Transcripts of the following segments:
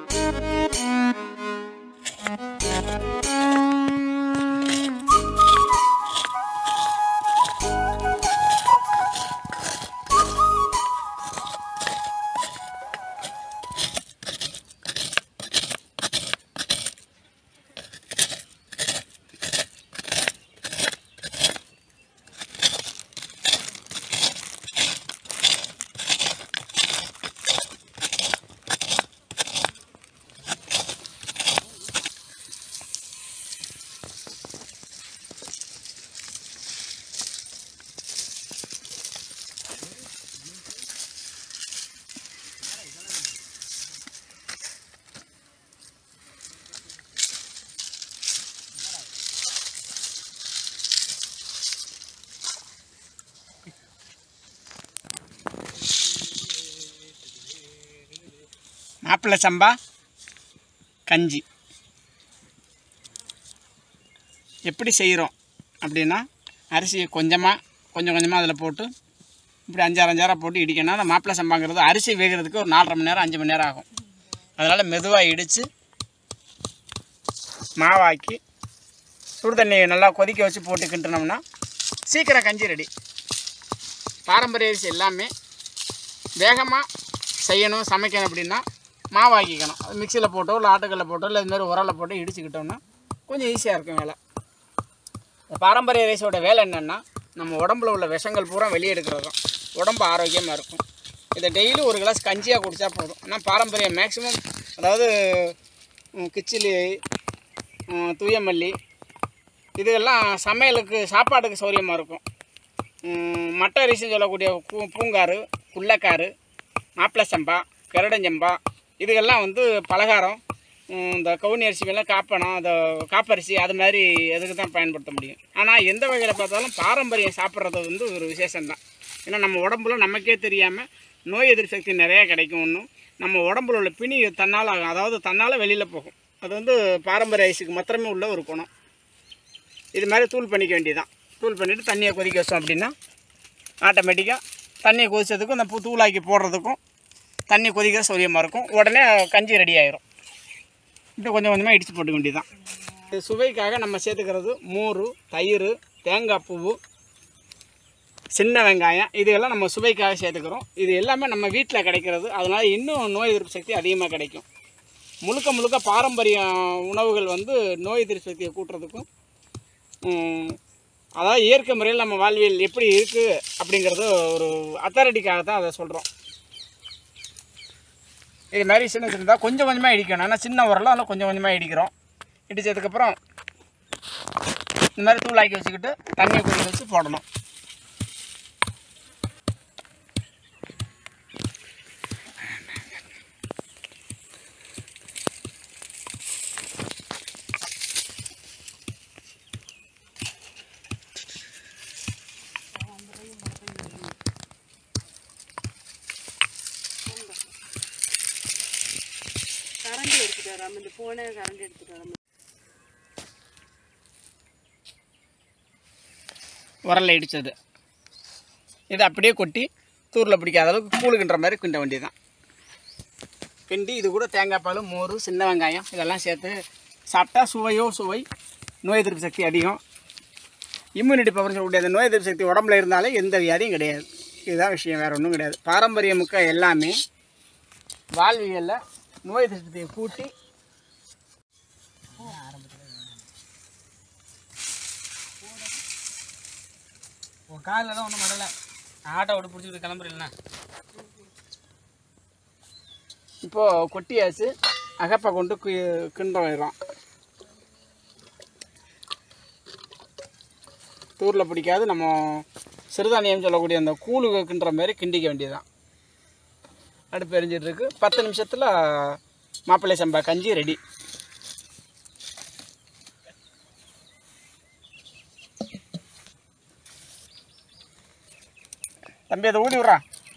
மாப்பிள்ளை சம்பா கஞ்சி எப்படி செய்கிறோம் அப்படின்னா அரிசியை கொஞ்சமாக கொஞ்சம் கொஞ்சமாக அதில் போட்டு இப்படி அஞ்சாறு அஞ்சாறாக போட்டு இடிக்கணும் அந்த மாப்பிள்ளை சம்பாங்கிறது அரிசி வேகிறதுக்கு ஒரு நாலரை மணி நேரம் அஞ்சு மணி நேரம் ஆகும் அதனால் மெதுவாக இடித்து மாவாக்கி சுடு தண்ணி நல்லா கொதிக்க வச்சு போட்டு கிண்டுனோம்னா சீக்கிரம் கஞ்சி ரெடி பாரம்பரிய அரிசி எல்லாமே வேகமாக செய்யணும் சமைக்கணும் அப்படின்னா மாவாக்கிக்கணும் அது மிக்சியில் போட்டோ இல்லை ஆட்டுக்கல்ல போட்டோ இல்லை இதுமாதிரி உரலில் போட்டு இடிச்சுக்கிட்டோம்னா கொஞ்சம் ஈஸியாக இருக்கும் வேலை இந்த பாரம்பரிய ரைஸோட வேலை என்னென்னா நம்ம உடம்புல உள்ள விஷங்கள் பூரா வெளியே எடுக்கிறது தான் உடம்பு ஆரோக்கியமாக இருக்கும் இதை டெய்லி ஒரு கிளாஸ் கஞ்சியாக குடித்தா போதும் ஆனால் பாரம்பரிய மேக்ஸிமம் அதாவது ம், கிச்சிலி ம், தூயமல்லி இதுகெல்லாம் சமையலுக்கு சாப்பாட்டுக்கு சௌரியமாக இருக்கும் ம், மட்டை அரிசின்னு சொல்லக்கூடிய பூ பூங்காறு குள்ளக்காரு மாப்பிள்ளை சம்பா கருடஞ்சம்பா இதுகெல்லாம் வந்து பலகாரம் ம், இந்த கவுனி அரிசி மேலே காப்பணம் அந்த காப்பரிசி அது மாதிரி இதுக்கு தான் பயன்படுத்த முடியும் ஆனால் எந்த வகையில் பார்த்தாலும் பாரம்பரியம் சாப்பிட்றது வந்து ஒரு விசேஷம்தான் ஏன்னா நம்ம உடம்புல நமக்கே தெரியாமல் நோய் எதிர்ப்பு சக்தி நிறையா கிடைக்கும் ஒன்றும் நம்ம உடம்புல உள்ள பிணி தன்னால் ஆகும் அதாவது தன்னால் வெளியில் போகும் அது வந்து பாரம்பரிய ஐஸுக்கு மாத்திரமே உள்ள ஒரு குணம் இது மாதிரி தூள் பண்ணிக்க வேண்டியதான் தூள் பண்ணிவிட்டு தண்ணியை கொதிக்க வச்சோம் அப்படின்னா ஆட்டோமேட்டிக்காக தண்ணியை கொதிச்சதுக்கும் இந்த பூ தூளாக்கி போடுறதுக்கும் தண்ணி கொதிக்கிற சௌரியமாக இருக்கும் உடனே கஞ்சி ரெடி ஆயிரும் இப்படி கொஞ்சம் கொஞ்சமாக இடித்து போட்டுக்க வேண்டியதான் இது சுவைக்காக நம்ம சேர்த்துக்கிறது மோர் தயிர் தேங்காய் பூவு சின்ன வெங்காயம் இதுயெல்லாம் நம்ம சுவைக்காக சேர்த்துக்கிறோம் இது எல்லாமே நம்ம வீட்டில் கிடைக்கிறது அதனால் இன்னும் நோய் எதிர்ப்பு சக்தி அதிகமாக கிடைக்கும் முழுக்க முழுக்க பாரம்பரிய உணவுகள் வந்து நோய் எதிர்ப்பு சக்தியை கூட்டுறதுக்கும் ம், அதாவது இயற்கை முறையில் நம்ம வாழ்வியல் எப்படி இருக்குது அப்படிங்கிறது ஒரு அத்தாரிட்டிக்காக தான் அதை சொல்கிறோம் இது மாதிரி சின்ன சின்னதாக கொஞ்சம் கொஞ்சமாக இடிக்கணும் ஆனால் சின்ன உரலாம் அதில் கொஞ்சம் கொஞ்சமாக இடிக்கிறோம் இடித்ததுக்கப்புறம் இந்த மாதிரி தூளாக்கி வச்சுக்கிட்டு தண்ணியை கொதிக்க வச்சு போடணும் கரண்டி எடுத்துட்டு வராம இந்த போனே கரண்டி எடுத்துட்டு வராம உரல்ல இடித்தது இதை அப்படியே கொட்டி தூரில் பிடிக்காத அளவுக்கு கூழுகின்ற மாதிரி கிண்ட வேண்டியதுதான் கிண்டி இது கூட தேங்காய் பால் மோர் சின்ன வெங்காயம் இதெல்லாம் சேர்த்து சாப்பிட்டா சுவையோ சுவை நோய் எதிர்ப்பு சக்தி அதிகம் இம்யூனிட்டி பவர் சொல்லக்கூடிய அந்த நோய் எதிர்ப்பு சக்தி உடம்புல இருந்தாலே எந்த வியாதியும் கிடையாது இதுதான் விஷயம் வேறு ஒன்றும் கிடையாது பாரம்பரியமுக்க எல்லாமே வாழ்வியலில் நோய் எதிர்ப்பு சக்தியை கூட்டி உன் காலில் தான் ஒன்றும் மடலை ஆட்டோ விட்டு பிடிச்சிக்கிட்டு கிளம்புறீங்களா இப்போது கொட்டியாச்சு அகப்பை கொண்டு கு கிண்ட வைக்கிறோம் தூரில் பிடிக்காது நம்ம சிறுதானியம் சொல்லக்கூடிய அந்த கூழு கிண்டுற மாதிரி கிண்டிக்க வேண்டியதுதான் அடுப்பு எரிஞ்சிட்டு இருக்கு பத்து நிமிஷத்தில் மாப்பிள்ளை சம்பா கஞ்சி ரெடி தம்பி அதை ஊதி விட்றா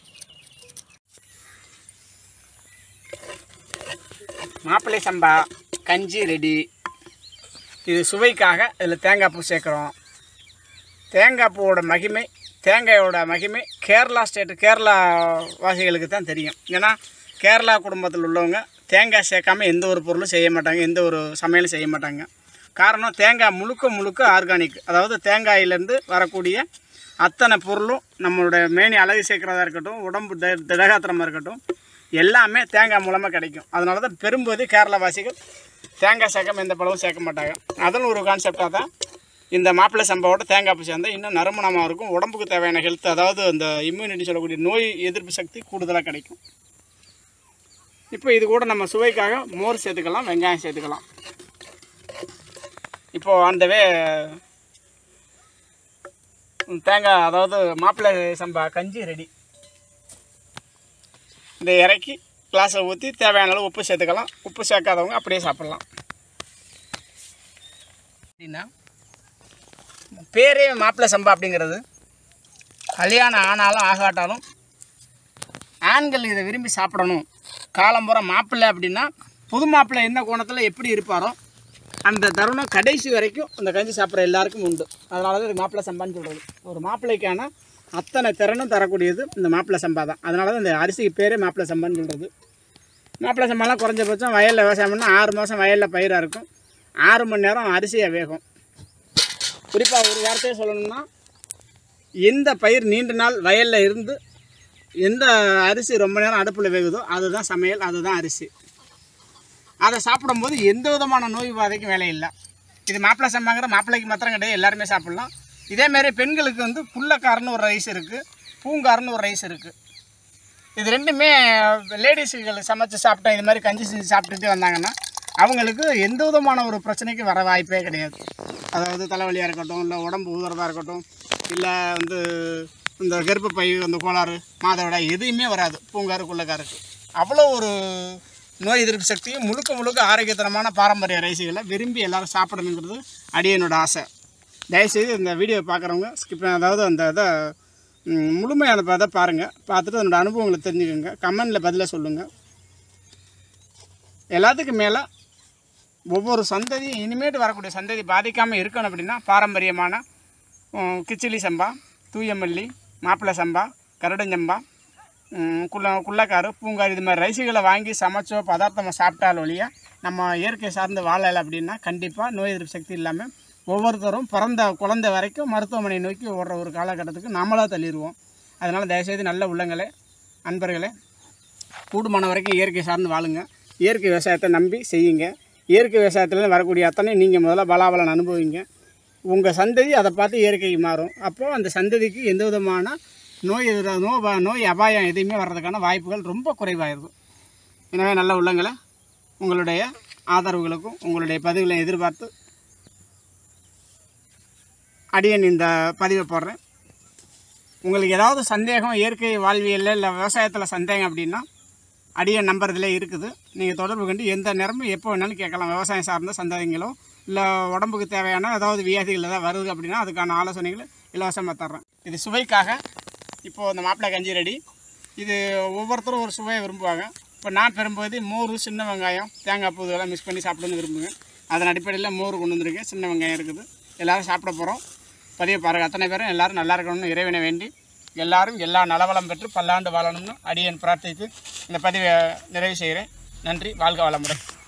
மாப்பிள்ளை சம்பா கஞ்சி ரெடி இது சுவைக்காக இதில் தேங்காய் பூ சேர்க்குறோம் தேங்காய் பூவோட மகிமை தேங்காயோட மகிமை கேரளா ஸ்டேட்டு கேரளா வாசிகளுக்கு தான் தெரியும் ஏன்னா கேரளா குடும்பத்தில் உள்ளவங்க தேங்காய் சேர்க்காம எந்த ஒரு பொருளும் செய்ய மாட்டாங்க எந்த ஒரு சமையலும் செய்ய மாட்டாங்க காரணம் தேங்காய் முழுக்க முழுக்க ஆர்கானிக் அதாவது தேங்காயிலேருந்து வரக்கூடிய அத்தனை பொருளும் நம்மளுடைய மேனி அழகு சேர்க்குறதா இருக்கட்டும் உடம்பு த திடகாத்திரமாக இருக்கட்டும் எல்லாமே தேங்காய் மூலமாக கிடைக்கும் அதனால தான் பெரும்பகுதி கேரளவாசிகள் தேங்காய் சேர்க்காம எந்த பழமும் சேர்க்க மாட்டாங்க அதில் ஒரு கான்செப்டாக தான் இந்த மாப்பிள்ளை சம்பாவோட தேங்காய் பூ சேர்ந்தா இன்னும் நறுமணமாக இருக்கும் உடம்புக்கு தேவையான ஹெல்த் அதாவது அந்த இம்யூனிட்டி சொல்லக்கூடிய நோய் எதிர்ப்பு சக்தி கூடுதலாக கிடைக்கும் இப்போ இது கூட நம்ம சுவைக்காக மோர் சேர்த்துக்கலாம் வெங்காயம் சேர்த்துக்கலாம் இப்போ அந்த வே தேங்காய் அதாவது மாப்பிள்ளை சம்பா கஞ்சி ரெடி இதை இறக்கி கிளாஸை ஊற்றி தேவையான அளவு உப்பு சேர்த்துக்கலாம் உப்பு சேர்க்காதவங்க அப்படியே சாப்பிட்லாம் அப்படின்னா பேரே மாப்பிள்ளை சம்பா அப்படிங்கிறது கல்யாணம் ஆனாலும் ஆகாட்டாலும் ஆண்கள் இதை விரும்பி சாப்பிடணும் காலம்புற மாப்பிள்ளை அப்படின்னா புது மாப்பிள்ளை என்ன கோணத்தில் எப்படி இருப்பாரோ அந்த தருணம் கடைசி வரைக்கும் அந்த கஞ்சி சாப்பிட்ற எல்லாருக்கும் உண்டு அதனால தான் இது மாப்பிள்ளை சம்பான்னு சொல்கிறது ஒரு மாப்பிள்ளைக்கான அத்தனை திறனும் தரக்கூடியது இந்த மாப்பிள்ளை சம்பா தான் அதனால தான் இந்த அரிசிக்கு பேரே மாப்பிள்ளை சம்பான்னு சொல்கிறது மாப்பிள்ளை சம்பாலாம் குறைஞ்சபட்சம் வயலில் விவசாயம் பண்ணால் ஆறு மாதம் வயலில் பயிராக இருக்கும் ஆறு மணி நேரம் அரிசியாக வேகும் குறிப்பாக ஒரு வார்த்தையை சொல்லணும்னா எந்த பயிர் நீண்ட நாள் வயலில் இருந்து எந்த அரிசி ரொம்ப நேரம் அடுப்பில் வேகுதோ அதுதான் சமையல் அதுதான் அரிசி அதை சாப்பிடும்போது எந்த விதமான நோய் பாதைக்கும் வேலை இல்லை இது மாப்பிள்ளை சம்பாங்கிற மாப்பிள்ளைக்கு மாத்திரம் கிடையாது எல்லாருமே சாப்பிட்லாம் இதேமாரி பெண்களுக்கு வந்து புள்ளக்காரன்னு ஒரு ரைஸ் இருக்குது பூங்காரன்னு ஒரு ரைஸ் இருக்குது இது ரெண்டுமே லேடிஸுகள் சமைச்சு சாப்பிட்டா இது மாதிரி கஞ்சி செஞ்சு சாப்பிட்டுட்டே வந்தாங்கன்னா அவங்களுக்கு எந்த விதமான ஒரு பிரச்சனைக்கும் வர வாய்ப்பே கிடையாது அதாவது தலைவலியாக இருக்கட்டும் இல்லை உடம்பு ஊதுறதா இருக்கட்டும் இல்லை வந்து இந்த கர்ப்பப்பை அந்த கோளாறு மாதவிடாய் எதுவுமே வராது பூங்காறு குள்ளக்காருக்கு அவ்வளோ ஒரு நோய் எதிர்ப்பு சக்தியும் முழுக்க முழுக்க ஆரோக்கியத்தனமான பாரம்பரிய ரைஸுகளை விரும்பி எல்லாரும் சாப்பிடணுங்கிறது அடியனோட ஆசை தயவுசெய்து இந்த வீடியோ பார்க்குறவங்க ஸ்கிப் அதாவது அந்த இதை ம், முழுமையான இதை பாருங்கள் பார்த்துட்டு அதனோட அனுபவங்களை தெரிஞ்சுக்கோங்க கமெண்டில் பதிலாக சொல்லுங்கள் எல்லாத்துக்கும் மேலே ஒவ்வொரு சந்ததியும் இனிமேட்டு வரக்கூடிய சந்ததி பாதிக்காமல் இருக்கணும் அப்படின்னா பாரம்பரியமான ம், கிச்சிலி சம்பா தூயமல்லி மாப்பிள்ளை சம்பா கருடஞ்சம்பா ம், குள்ள குள்ளக்காரு பூங்காறு இது மாதிரி ரைஸுகளை வாங்கி சமைச்சோ பதார்த்தமாக சாப்பிட்டால் ஒழிய நம்ம இயற்கை சார்ந்து வாழலை அப்படின்னா கண்டிப்பாக நோய் எதிர்ப்பு சக்தி இல்லாமல் ஒவ்வொருத்தரும் பிறந்த குழந்தை வரைக்கும் மருத்துவமனை நோக்கி ஓடுற ஒரு காலகட்டத்துக்கு நாமளாக தள்ளிடுவோம் அதனால் தயவுசெய்து நல்ல உள்ளங்களே அன்பர்களே கூடுமான வரைக்கும் இயற்கை சார்ந்து வாழுங்க இயற்கை விவசாயத்தை நம்பி செய்யுங்க இயற்கை விவசாயத்தில் வரக்கூடிய அத்தனை நீங்கள் முதல்ல பலாபலன் அனுபவிங்க உங்கள் சந்ததி அதை பார்த்து இயற்கைக்கு மாறும் அப்போது அந்த சந்ததிக்கு எந்த விதமான நோய் எதிர நோ நோய் அபாயம் எதுவுமே வர்றதுக்கான வாய்ப்புகள் ரொம்ப குறைவாயிருது எனவே நல்ல உள்ளங்களை உங்களுடைய ஆதரவுகளுக்கும் உங்களுடைய பதிவுகளை எதிர்பார்த்து அடியன் இந்த பதிவை போடுறேன் உங்களுக்கு ஏதாவது சந்தேகம் இயற்கை வாழ்வியலில் இல்லை விவசாயத்தில் சந்தேகம் அப்படின்னா அடியன் நம்பர் இதில் இருக்குது நீங்கள் தொடர்பு கொண்டு எந்த நேரமும் எப்போ வேணாலும் கேட்கலாம் விவசாயம் சார்ந்த சந்தேகங்களோ இல்லை உடம்புக்கு தேவையான ஏதாவது வியாதிகள் ஏதாவது வருது அப்படின்னா அதுக்கான ஆலோசனைகளை இலவசமாக தர்றேன் இது சுவைக்காக இப்போது இந்த மாப்பிள்ளை கஞ்சி ரெடி இது ஒவ்வொருத்தரும் ஒரு சுவையை விரும்புவாங்க இப்போ நான் பெரும்பகுதி மோர் சின்ன வெங்காயம் தேங்காய் பூ இதெல்லாம் மிக்ஸ் பண்ணி சாப்பிடணும்னு விரும்புவேன் அதன் அடிப்படையில் மோர் கொண்டு வந்திருக்கேன் சின்ன வெங்காயம் இருக்குது எல்லோரும் சாப்பிட போகிறோம் பதிவு பாருங்கள் அத்தனை பேரும் எல்லாரும் நல்லா இருக்கணும்னு இறைவனை வேண்டி எல்லாரும் எல்லா நலவளம் பெற்று பல்லாண்டு வாழணும்னு அடியேன் பிரார்த்தித்து இந்த பதிவை நிறைவு செய்கிறேன் நன்றி வாழ்க வளமுடன்